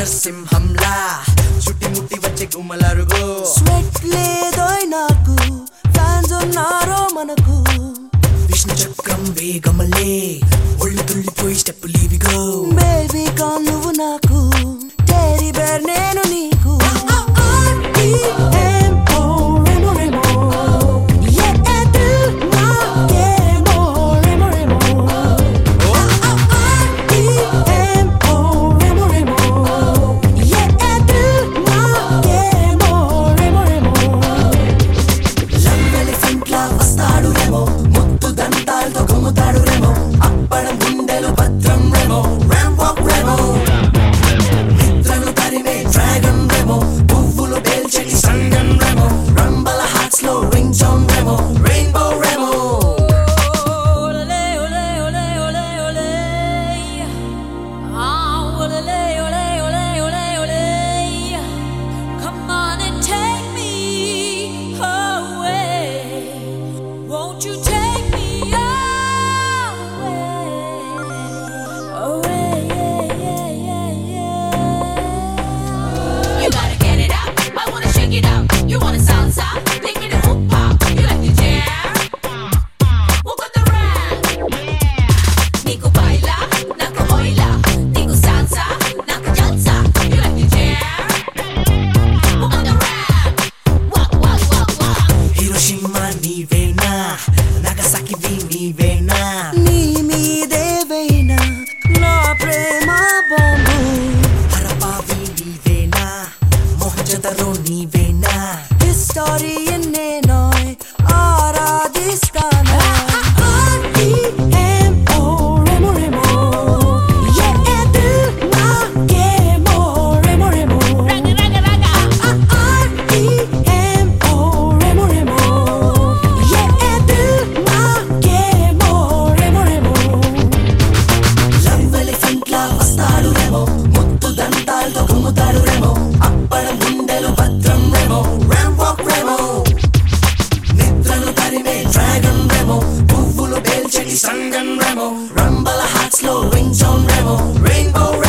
నరసింహంలా చుట్టి వచ్చే గుమ్మలరుగో స్వెట్ లేదోయ్ నాకు ఫ్యాన్స్ ఉన్నారో మనకు విష్ణు చక్రం వేగమలే ఒళ్ళు తుళ్ళిపోయి స్టెప్ లీవిగో బేబీ కా నువ్వు నాకు టెరీ బేర్ నేను నీకు R.E.M.O. Remo Remo. Yeah, దిల్ నాకేమో Remo Remo. R.E.M.O. Remo Remo. Yeah, దిల్ నాకేమో రెమో రెమో. లవ్ ఎలిఫెంట్ లా వస్తాడు రేమో ముత్తు దంతాలతో గుమ్ముతాడు రేమో అప్పడం గుండెలు భద్రం రేమో ర్యాంపాక్ రేమో నిద్రను తరిమే డ్రాగన్ రేమో పువ్వులు పేల్చటి సంగం రేమో రంబల హార్ట్స్ లో ring zone Remo rainbow Remo Olé, olé, olé, olé, olé. Ah, olé, olé, olé, olé, olé. Come on and take me away. Won't you take me away? Away, yeah, yeah, yeah, yeah. You gotta get it up. I wanna shake it up. You wanna salsa? Take me to hoop hop. You like the jam? Walk on the ramp. Nico baila, naku oila. Nico salsa, naku jalsa. You like the jam? Walk on the ramp. Walk, walk, walk, walk. Hiroshima నీవేనా నగసాకివి నీవేనా నీ మీదేవైనా నా ప్రేమ bomb హరపావి నీవేనా మొహజదరో నీవేనా history ఎన్నేనోయ్ ఆరాధిస్తాను R.E.M.O. Remo Remo. Yeah, దిల్ నాకేమో Remo Remo. Raga, raga, raga. R.E.M.O. Remo Remo. Yeah, దిల్ నాకేమో రెమో రెమో. లవ్ ఎలిఫెంట్ లా వస్తాడు రేమో ముత్తు దంతాలతో గుమ్ముతాడు రేమో అప్పడం గుండెలు భద్రం రేమో ర్యాంపాక్ రేమో నిద్రను తరిమే డ్రాగన్ రేమో పువ్వులు పేల్చటి సంగం రేమో రంబల హార్ట్స్ లో రింగ్ జోన్ రేమో రెయిన్బో